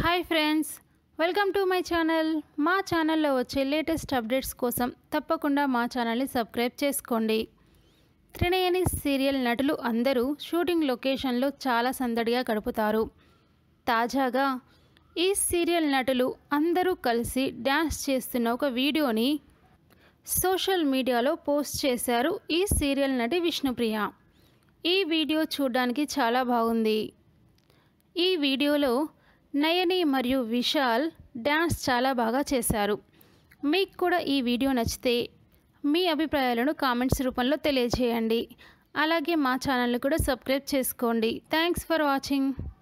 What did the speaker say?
hi friends welcome to my channel మా ఛానల్లో వచ్చే లేటెస్ట్ అప్డేట్స్ కోసం తప్పకుండా మా ఛానల్ని సబ్స్క్రైబ్ చేసుకోండి త్రినయని సీరియల్ నటులు అందరూ షూటింగ్ లొకేషన్లో చాలా సందడిగా గడుపుతారు తాజాగా ఈ సీరియల్ నటులు అందరూ కలిసి డ్యాన్స్ చేస్తున్న ఒక వీడియోని సోషల్ మీడియాలో పోస్ట్ చేశారు ఈ సీరియల్ నటి విష్ణుప్రియ ఈ వీడియో చూడడానికి చాలా బాగుంది ఈ వీడియోలో నయని మరియు విశాల్ డ్యాన్స్ చాలా బాగా చేశారు మీకు కూడా ఈ వీడియో నచ్చితే మీ అభిప్రాయాలను కామెంట్స్ రూపంలో తెలియజేయండి అలాగే మా ఛానల్ని కూడా సబ్స్క్రైబ్ చేసుకోండి థ్యాంక్స్ ఫర్ వాచింగ్